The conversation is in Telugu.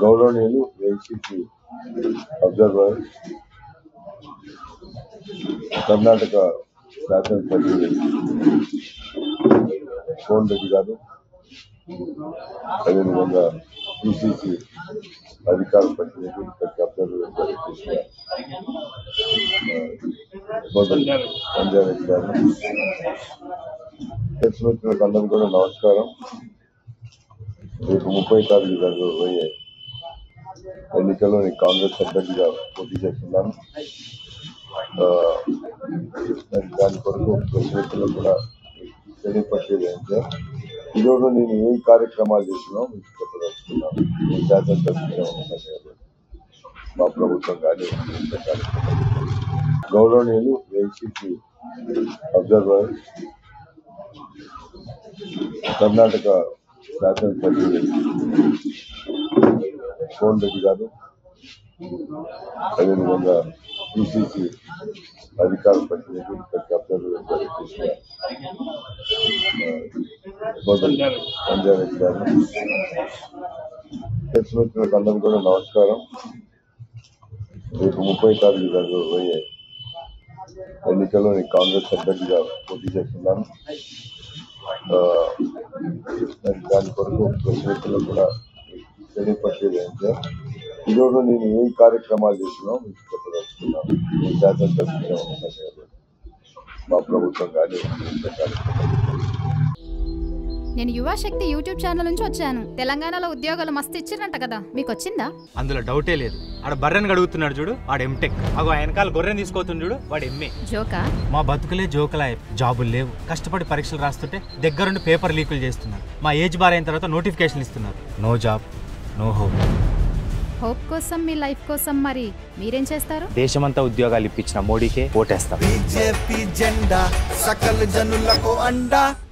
గౌరవనీయులు ఏసీసీ అబ్జర్వర్ కర్ణాటక శాసనసభ్యులు కోన్ రెడ్డి గారు అదేవిధంగా పిసిసి అధికార ప్రతినిధి ఇక్కడికి అబ్జర్వర్ గారు కృష్ణ సోదరు సంజయ్ రెడ్డి గారు తెలిసిన అందరూ కూడా నమస్కారం రేపు ముప్పై తారీఖు జరగబోయే ఎన్నికల్లో నేను కాంగ్రెస్ అభ్యర్థిగా పోటీ చేస్తున్నాను ఆ, మరి దాని కొరకు ప్రజలకు కూడా తెలియపరిచేది ఏంటంటే ఈరోజు నేను ఏ కార్యక్రమాలు చేసినా మీకు చెప్పదలుచుకున్నాను నేను శాసనసభ్యులుగా ఉన్నాను కాబట్టి మా ప్రభుత్వం కానీ మిగతా కార్యక్రమాలు. గౌరవనీయులు ఏసీసీ అబ్జర్వర్ కర్ణాటక శాసనసభ్యులు కోన్ రెడ్డి గారు అదేవిధంగా పిసిసి అధికార ప్రతినిధి ఇక్కడికి అబ్జర్వర్ గారు కృష్ణ సోదరు సంజయ్ రెడ్డి గారు తెలిసిన అందరూ కూడా నమస్కారం రేపు ముప్పై తారీఖు జరగబోయే ఎన్నికల్లో నేను కాంగ్రెస్ అభ్యర్థిగా పోటీ చేస్తున్నాను ఆ, మరి దాని కొరకు ప్రజలకు కూడా తెలియపరిచేది ఏంటంటే ఈరోజు నేను ఏ కార్యక్రమాలు చేసినా మీకు చెప్పదలుచుకున్నాను నేను శాసనసభ్యులుగా ఉన్నాను కాబట్టి మా ప్రభుత్వం కానీ మిగతా కార్యక్రమాలు. నేను యువశక్తి యూట్యూబ్ ఛానల్ నుంచి వచ్చాను తెలంగాణలో ఉద్యోగాలు మస్తు ఇచ్చిరంట కదా మీకు వచ్చిందా అందులో డౌటే లేదు ఆడ బర్రెని గడుగుతున్నాడు చూడు వాడు ఎంటెక్ అగో ఆ వెనకాల గొర్రెని తీసుకొస్తుంది చూడు వాడు ఎంఏ జోకా మా బతుకులే జోకులాయ్ జాబులు లేవు కష్టపడి పరీక్షలు రాస్తుంటే దగ్గరుండి పేపర్ లీకులు చేస్తున్నారు మా ఏజ్ బార్ అయిన తర్వాత నోటిఫికేషన్ ఇస్తున్నారు no job no hope hope కోసం మీ లైఫ్ కోసం మరి మీరేం చేస్తారు దేశమంతా ఉద్యోగాలు ఇప్పించిన మోడీకే ఓటేస్తాం బీజేపీ జెండా సకల జనులకు అండా